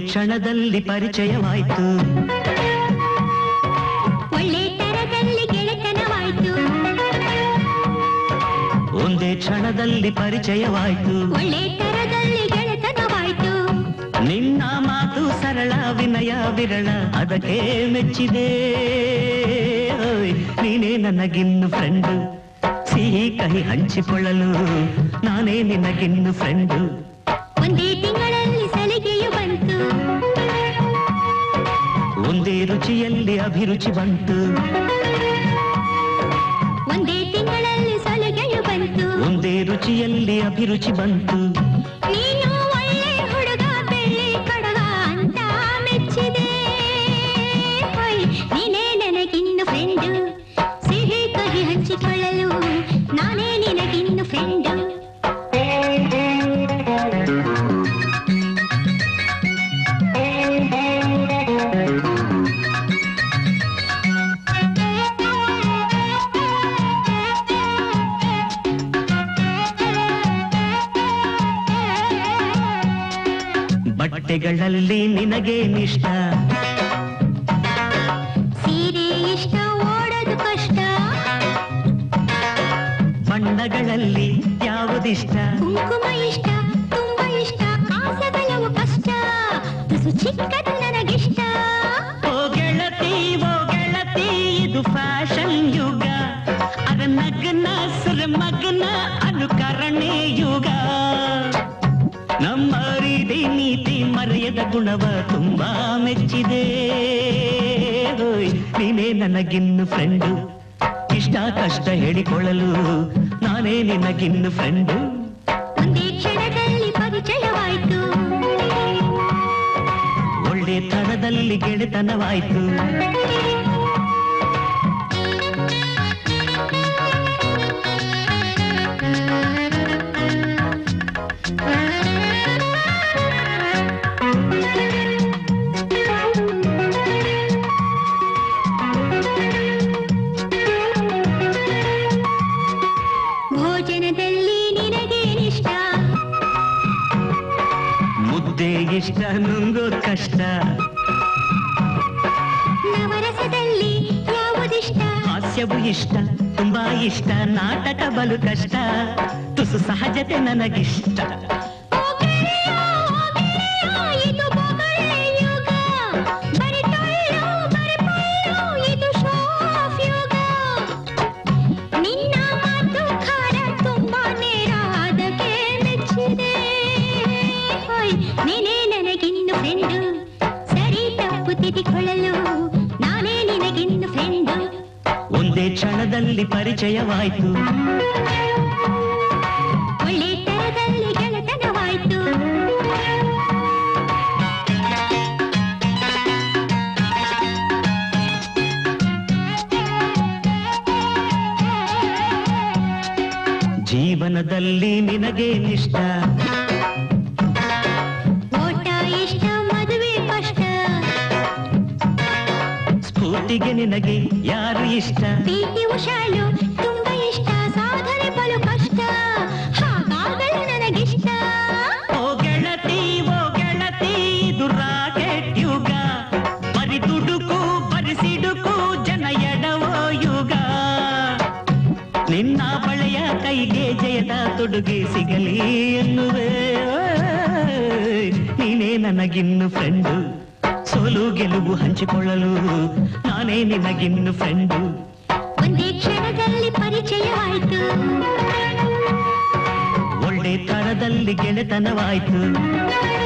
ಕ್ಷಣದಲ್ಲಿ ಪರಿಚಯವಾಯ್ತು ಒಳ್ಳೆ ತರದಲ್ಲಿ ಗೆಳೆತನವಾಯ್ತು ಒಂದೇ ಕ್ಷಣದಲ್ಲಿ ಪರಿಚಯವಾಯ್ತು ಒಳ್ಳೆ ತರದಲ್ಲಿ ಗೆಳೆತನವಾಯ್ತು ನಿನ್ನ ಮಾತು ಸರಳ ವಿನಯ ವಿರಳ ಅದಕ್ಕೆ ಮೆಚ್ಚಿದೆ ಓಯ್, ನೀನೇ ನನಗಿನ್ನು ಫ್ರೆಂಡು ಸಿಹಿ ಕಹಿ ಹಂಚಿಕೊಳ್ಳಲು ನಾನೇ ನಿನಗಿನ್ನು ಫ್ರೆಂಡು ಒಂದೇ ತಿಂಗಳಲ್ಲಿ ಸಲಿಗೆಯು ಬಂತು ಒಂದೇ ರುಚಿಯಲ್ಲಿ ಅಭಿರುಚಿ ಬಂತು ಒಂದೇ ತಿಂಗಳಲ್ಲಿ ಸಲಿಗೆಯು ಬಂತು ಒಂದೇ ರುಚಿಯಲ್ಲಿ ಅಭಿರುಚಿ ಬಂತು ನೀನು ಒಳ್ಳೆ ಹುಡುಗ ಬೆಳ್ಳಿ ಕಡಗ ಅಂತ ಮೆಚ್ಚಿದೆ ಹೊಯ್, ನೀನೇ ನನಗಿನ್ನು ಫ್ರೆಂಡು ಸಿಹಿ ಕಹಿ ಹಂಚಿಕೊಳ್ಳಲು ನಾನೇ ನಿನಗಿನ್ನು ಫ್ರೆಂಡು ಬಟ್ಟೆಗಳಲ್ಲಿ ನಿನಗೇನಿಷ್ಟ ಸೀರೆ ಇಷ್ಟ ಓಡೋದು ಕಷ್ಟ ಬಣ್ಣಗಳಲ್ಲಿ ಯಾವುದಿಷ್ಟ ಕುಂಕುಮ ಇಷ್ಟ ತುಂಬ ಇಷ್ಟ ಆಸೆಗಳವು ಕಷ್ಟ ತುಸು ಚಿಕ್ಕದು ನನಗಿಷ್ಟ ಓ ಗೆಳತಿ ಓ ಗೆಳತಿ ಇದು ಫ್ಯಾಷನ್ ಯುಗ ಅರ ನಗ್ನ ಸುರ ಮಗ್ನ ಅನುಕರಣೆ ಯುಗ ನಮ್ಮ ರೀತಿ ನೀತಿ ಮರೆಯದ ಗುಣವ ತುಂಬಾ ಮೆಚ್ಚಿದೆ ಓಯ್, ನೀನೇ ನನಗಿನ್ನು ಫ್ರೆಂಡು ಇಷ್ಟ ಕಷ್ಟ ಹೇಳಿಕೊಳ್ಳಲು ನಾನೇ ನಿನಗಿನ್ನು ಫ್ರೆಂಡು ಒಂದೇ ಕ್ಷಣದಲ್ಲಿ ಪರಿಚಯವಾಯ್ತು ಒಳ್ಳೆ ತನದಲ್ಲಿ ಗೆಳೆತನವಾಯ್ತು ಭೋಜನದಲ್ಲಿ ನಿನಗೇನಿಷ್ಟ ಮುದ್ದೆ ಇಷ್ಟ ನುಂಗೋದ್ ಕಷ್ಟ ನವರಸದಲ್ಲಿ ಯಾವುದಿಷ್ಟ ಹಾಸ್ಯವು ಇಷ್ಟ ತುಂಬಾ ಇಷ್ಟ ನಾಟಕ ಬಲು ಕಷ್ಟ ತುಸು ಸಹಜತೆ ನನಗಿಷ್ಟ ಓ ಗೆಳೆಯ, ಓ ಗೆಳೆಯ, ಇದು ಬೊಗಳೆ ಯುಗ. ಬರಿ ಟೊಳ್ಳು, ಬರಿ ಪೊಳ್ಳು, ಇದು show off ಯುಗ. ನಿನ್ನ ಮಾತು ಖಾರ ತುಂಬಾ ನೇರ ಅದಕ್ಕೆ ಮೆಚ್ಚಿದೆ ಹೊಯ್, ನೀನೇ ನನಗಿನ್ನು ಫ್ರೆಂಡು ಸರಿ ತಪ್ಪು ತಿದ್ದಿಕೊಳ್ಳಲು ನಾನೇ ನಿನಗಿನ್ನು ಫ್ರೆಂಡು ಒಂದೇ ಕ್ಷಣದಲ್ಲಿ ಪರಿಚಯವಾಯ್ತು ಒಳ್ಳೆ ತರದಲ್ಲಿ ಗೆಳೆತನವಾಯ್ತು ಜೀವನದಲ್ಲಿ ನಿನಗೇನಿಷ್ಟ ಓಟ ಇಷ್ಟ ಮದುವೆ ಕಷ್ಟ ಸ್ಫೂರ್ತಿಗೆ ನಿನಗೆ ಯಾರು ಇಷ್ಟ ಪ್ರೀತಿ ಉಷಾಳು ತುಂಬಾ ಇಷ್ಟ ಸಾಧನೆ ಬಲು ಕಷ್ಟ ಹಾಗಾಗಲು ನನಗಿಷ್ಟ ಓ ಗೆಳತಿ ಓ ಗೆಳತಿ ಇದು ರಾಕೆಟ್ ಯುಗ ಬರಿ ದುಡುಕು ಬರಿ ಸಿಡುಕು ಜನ ಎಡವೋ ಯುಗ ನಿನ್ನ ಬಳೆಯ ಕೈಗೆ ಜಯದ ತೊಡುಗೆ ಸಿಗಲಿ ಎನ್ನುವೆ ಓಯ್, ನೀನೇ ನನಗಿನ್ನು ಫ್ರೆಂಡು ಸೋಲು ಗೆಲುವು ಹಂಚಿಕೊಳ್ಳಲು ನಾನೇ ನಿನಗಿನ್ನು ಫ್ರೆಂಡು ಒಂದೇ ಕ್ಷಣದಲ್ಲಿ ಪರಿಚಯವಾಯ್ತು ಒಳ್ಳೆ ತರದಲ್ಲಿ ಗೆಳೆತನವಾಯ್ತು